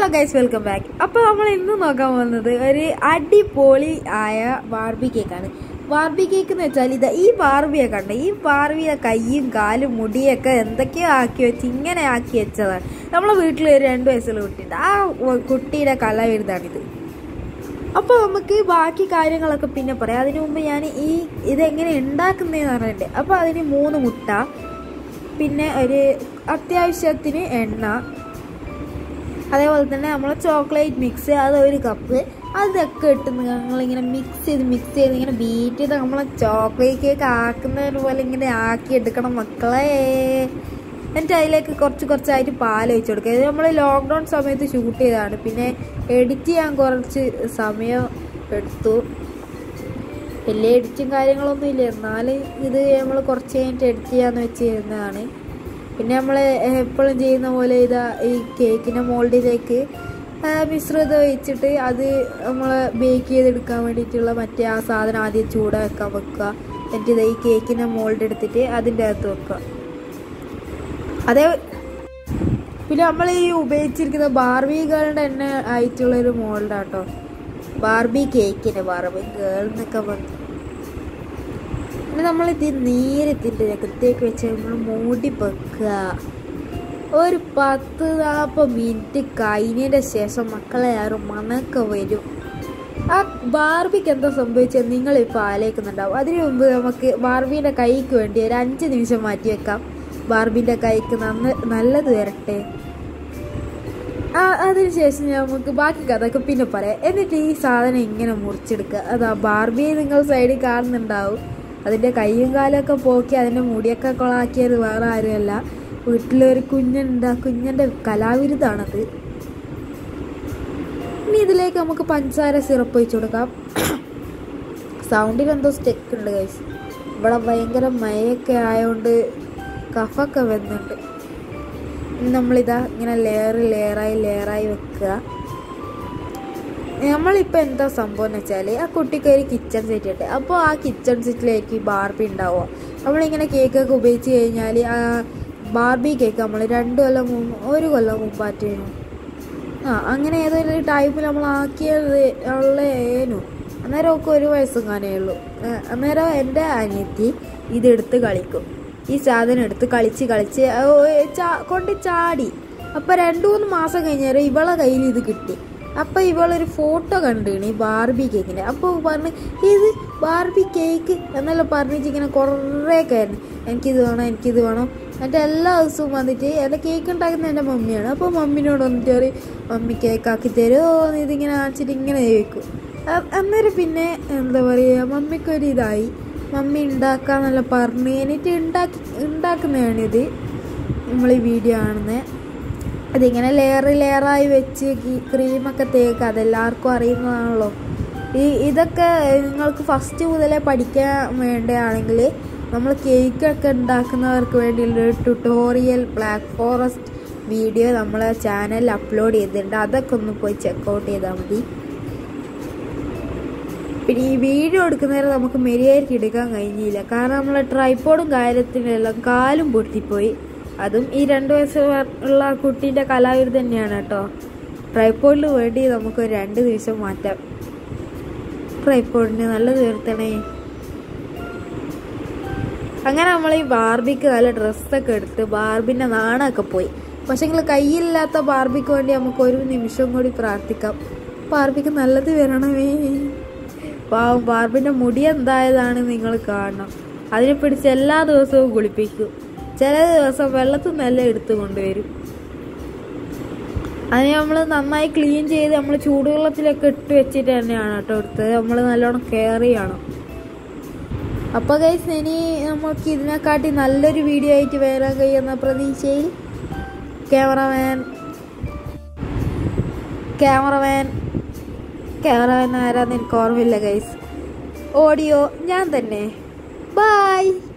hello guys welcome back അപ്പോൾ നമ്മൾ ഇന്ന് നോക്കാൻ പോകുന്നത് ഒരു അടിപൊളി ആയ ബാർബി കേക്കാണ് ബാർബി കേക്ക് എന്ന് വെച്ചാൽ ഇത് ഈ ബാർബിയെ കണ്ട ഈ ബാർബിയെ കൈയും കാലും മുടിയൊക്കെ എന്തൊക്കെയോ ആക്കി വെച്ച് ഇങ്ങനെ ആക്കി വെച്ചതാണ് നമ്മളെ വീട്ടിൽ ഒരു രണ്ട് വയസ്സുള്ള കുട്ടിയുണ്ട് ആ കുട്ടിയുടെ കലാവിരുതാണിത് അപ്പോൾ നമുക്ക് ബാക്കി കാര്യങ്ങളൊക്കെ പിന്നെ പറയാം അതിനു മുമ്പ് ഞാൻ ഈ ഇതെങ്ങനെ ഉണ്ടാക്കുന്നതെന്ന് പറഞ്ഞിട്ടുണ്ട് അപ്പോൾ അതിന് മൂന്ന് മുട്ട പിന്നെ ഒരു അത്യാവശ്യത്തിന് എണ്ണ അതേപോലെ തന്നെ നമ്മളെ ചോക്ലേറ്റ് മിക്സ് അത് ഒരു കപ്പ് അതൊക്കെ ഇട്ട് ഞങ്ങളിങ്ങനെ മിക്സ് ചെയ്ത് മിക്സ് ചെയ്ത് ഇങ്ങനെ ബീറ്റ് ചെയ്ത് നമ്മളെ ചോക്ലേറ്റ് കേക്ക് ആക്കുന്നതിന് പോലെ ഇങ്ങനെ ആക്കി എടുക്കണം മക്കളെ എന്നിട്ട് അതിലേക്ക് കുറച്ച് കുറച്ചായിട്ട് പാൽ ഒഴിച്ചു കൊടുക്കുക ഇത് നമ്മൾ ലോക്ക്ഡൗൺ സമയത്ത് ഷൂട്ട് ചെയ്തതാണ് പിന്നെ എഡിറ്റ് ചെയ്യാൻ കുറച്ച് സമയം എടുത്തു വലിയ എഡിറ്റും കാര്യങ്ങളൊന്നും ഇല്ല എന്നാൽ ഇത് നമ്മൾ കുറച്ച് കഴിഞ്ഞിട്ട് എഡിറ്റ് ചെയ്യാന്ന് വെച്ച് ചെയ്യുന്നതാണ് പിന്നെ നമ്മൾ എപ്പോഴും ചെയ്യുന്ന പോലെ ഇതാ ഈ കേക്കിൻ്റെ മോൾഡിലേക്ക് മിശ്രിതം ഒഴിച്ചിട്ട് അത് നമ്മൾ ബേക്ക് ചെയ്തെടുക്കാൻ വേണ്ടിയിട്ടുള്ള മറ്റേ ആ സാധനം ആദ്യം ചൂട വെക്കാൻ വെക്കുക എന്നിട്ട് ഇത് ഈ കേക്കിൻ്റെ മോൾഡ് എടുത്തിട്ട് അതിൻ്റെ അകത്ത് വെക്കുക അതേ പിന്നെ നമ്മൾ ഈ ഉപയോഗിച്ചിരിക്കുന്ന ബാർബി ഗേളിൻ്റെ തന്നെ ആയിട്ടുള്ളൊരു മോൾഡാട്ടോ ബാർബി കേക്കിന് ബാർബി ഗേൾ എന്നൊക്കെ പറഞ്ഞു പിന്നെ നമ്മൾ ഇത് നീരത്തിൻ്റെ രക്തത്തേക്ക് വെച്ച് നമ്മൾ മൂടി വെക്കുക ഒരു പത്ത് നാൽപ്പത് മിനിറ്റ് കഴിഞ്ഞതിൻ്റെ ശേഷം മക്കളെ ആരും മണക്ക വരും ആ ബാർബിക്ക് എന്താ സംഭവിച്ചത് നിങ്ങൾ ഇപ്പോൾ ആലോചിക്കുന്നുണ്ടാവും അതിനു മുമ്പ് നമുക്ക് ബാർബീൻ്റെ കൈക്ക് വേണ്ടി ഒരു അഞ്ച് നിമിഷം മാറ്റി വെക്കാം ബാർബിൻ്റെ കൈക്ക് നന്ന നല്ലത് വരട്ടെ ആ അതിനുശേഷം നമുക്ക് ബാക്കി കഥയൊക്കെ പിന്നെ പറയാം എന്നിട്ട് ഈ സാധനം ഇങ്ങനെ മുറിച്ചെടുക്കുക അതാ ബാർബിയെ നിങ്ങൾ സൈഡിൽ കാണുന്നുണ്ടാവും അതിൻ്റെ കൈയും കാലൊക്കെ പോക്കി അതിൻ്റെ മുടിയൊക്കെ കൊളാക്കിയത് വേറെ ആരുമല്ല വീട്ടിലൊരു കുഞ്ഞുണ്ട് ആ കുഞ്ഞിൻ്റെ കലാവിരുതാണത് ഇനി ഇതിലേക്ക് നമുക്ക് പഞ്ചസാര സിറപ്പ് ഒഴിച്ചു കൊടുക്കാം സൗണ്ടിൽ എന്തോ സ്റ്റെക്ക് ഉണ്ട് ഗൈസ് ഇവിടെ ഭയങ്കര മയൊക്കെ ആയതുകൊണ്ട് കഫൊക്കെ വരുന്നുണ്ട് നമ്മളിതാ ഇങ്ങനെ ലെയർ ലെയറായി ലെയറായി വെക്കുക നമ്മളിപ്പോൾ എന്താ സംഭവം എന്ന് വെച്ചാൽ ആ കുട്ടിക്ക് ഒരു കിച്ചൺ സെറ്റ് ഉണ്ട് അപ്പോൾ ആ കിച്ചൺ സെറ്റിലേക്ക് ബാർബി ഉണ്ടാവുക നമ്മളിങ്ങനെ കേക്കൊക്കെ ഉപയോഗിച്ച് കഴിഞ്ഞാൽ ആ ബാർബി കേക്ക് നമ്മൾ രണ്ട് കൊല്ലം മുമ്പ് ഒരു കൊല്ലം മുമ്പാറ്റേനു ആ അങ്ങനെ ഏതൊരു ടൈമിൽ നമ്മൾ ആക്കിയത് ഉള്ളേനു അന്നേരം ഒക്കെ ഒരു വയസ്സും കാനേ ഉള്ളൂ അന്നേരം എൻ്റെ അനിയത്തി ഇതെടുത്ത് കളിക്കും ഈ സാധനം എടുത്ത് കളിച്ച് കളിച്ച് കൊണ്ട് ചാടി അപ്പോൾ രണ്ട് മൂന്ന് മാസം കഴിഞ്ഞാൽ ഇവളെ കയ്യിൽ ഇത് കിട്ടി അപ്പോൾ ഇവളൊരു ഫോട്ടോ കണ്ടിരുന്നു ഈ ബാർബി കേക്കിൻ്റെ അപ്പോൾ പറഞ്ഞ് ഇത് ബാർബി കേക്ക് എന്നെല്ലാം പറഞ്ഞിട്ട് ഇങ്ങനെ കുറേ കയറുന്നു എനിക്കിത് വേണം എനിക്കിത് വേണം എന്നിട്ട് എല്ലാ ദിവസവും വന്നിട്ട് എൻ്റെ കേക്ക് ഉണ്ടാക്കുന്ന എൻ്റെ മമ്മിയാണ് അപ്പോൾ മമ്മിനോട് വന്നിട്ട് പറയും മമ്മി കേക്ക് ആക്കി തരുമോ ഇതിങ്ങനെ കാണിച്ചിട്ട് ഇങ്ങനെ ചോദിക്കും അന്നേരം പിന്നെ എന്താ പറയുക മമ്മിക്കൊരു ഇതായി മമ്മി ഉണ്ടാക്കാന്നല്ല പറഞ്ഞ് എന്നിട്ട് ഉണ്ടാക്കി ഉണ്ടാക്കുന്നതാണിത് നമ്മൾ ഈ വീഡിയോ കാണുന്നത് അതിങ്ങനെ ലെയർ ലെയറായി വെച്ച് ക്രീമൊക്കെ തേക്കുക അതെല്ലാവർക്കും അറിയുന്നതാണല്ലോ ഈ ഇതൊക്കെ നിങ്ങൾക്ക് ഫസ്റ്റ് മുതലേ പഠിക്കാൻ വേണ്ടതാണെങ്കിൽ നമ്മൾ കേക്കൊക്കെ ഉണ്ടാക്കുന്നവർക്ക് വേണ്ടിയുള്ളൊരു ട്യൂട്ടോറിയൽ ബ്ലാക്ക് ഫോറസ്റ്റ് വീഡിയോ നമ്മളെ ചാനലിൽ അപ്ലോഡ് ചെയ്തിട്ടുണ്ട് അതൊക്കെ ഒന്ന് പോയി ചെക്കൗട്ട് ചെയ്താൽ മതി പിന്നെ ഈ വീഡിയോ എടുക്കുന്നേരം നമുക്ക് മെരിയായിരിക്കും എടുക്കാൻ കഴിഞ്ഞില്ല കാരണം നമ്മളെ ട്രൈപ്പോഡും കാര്യത്തിനെല്ലാം കാലും പൊട്ടിപ്പോയി അതും ഈ രണ്ട് വയസ്സ് ഉള്ള കുട്ടീൻ്റെ കലാവിധ തന്നെയാണ് കേട്ടോ ട്രൈപ്പോഡിന് വേണ്ടി നമുക്ക് രണ്ട് ദിവസം മാറ്റാം ട്രൈപ്പോഡിന് നല്ലത് ഉയർത്തണേ അങ്ങനെ നമ്മൾ ഈ ബാർബിക്ക് നല്ല ഡ്രസ്സൊക്കെ എടുത്ത് ബാർബിൻ്റെ നാണമൊക്കെ പോയി പക്ഷെ നിങ്ങൾ കയ്യിലില്ലാത്ത ബാർബിക്ക് വേണ്ടി നമുക്ക് ഒരു നിമിഷം കൂടി പ്രാർത്ഥിക്കാം ബാർബിക്ക് നല്ലത് വരണമേ പാവം ബാർബിൻ്റെ മുടി എന്തായതാണ് നിങ്ങൾ കാണണം അതിനെ പിടിച്ച് എല്ലാ ദിവസവും കുളിപ്പിക്കും ചില ദിവസം വെള്ളത്തിൽ നല്ല എടുത്തു കൊണ്ടുവരും അത് നമ്മൾ നന്നായി ക്ലീൻ ചെയ്ത് നമ്മൾ ചൂടുവെള്ളത്തിലൊക്കെ ഇട്ട് വെച്ചിട്ട് തന്നെയാണ് കേട്ടോ എടുത്തത് നമ്മൾ നല്ലോണം കെയർ ചെയ്യണം അപ്പോൾ ഗൈസ് ഇനി നമുക്ക് ഇതിനെക്കാട്ടി നല്ലൊരു വീഡിയോ ആയിട്ട് വരാൻ കഴിയുന്ന പ്രതീക്ഷയിൽ ക്യാമറമാൻ ക്യാമറമാൻ ക്യാമറമാൻ ആരാന്ന് എനിക്ക് ഓർമ്മയില്ല ഗൈസ് ഓഡിയോ ഞാൻ തന്നെ ബൈ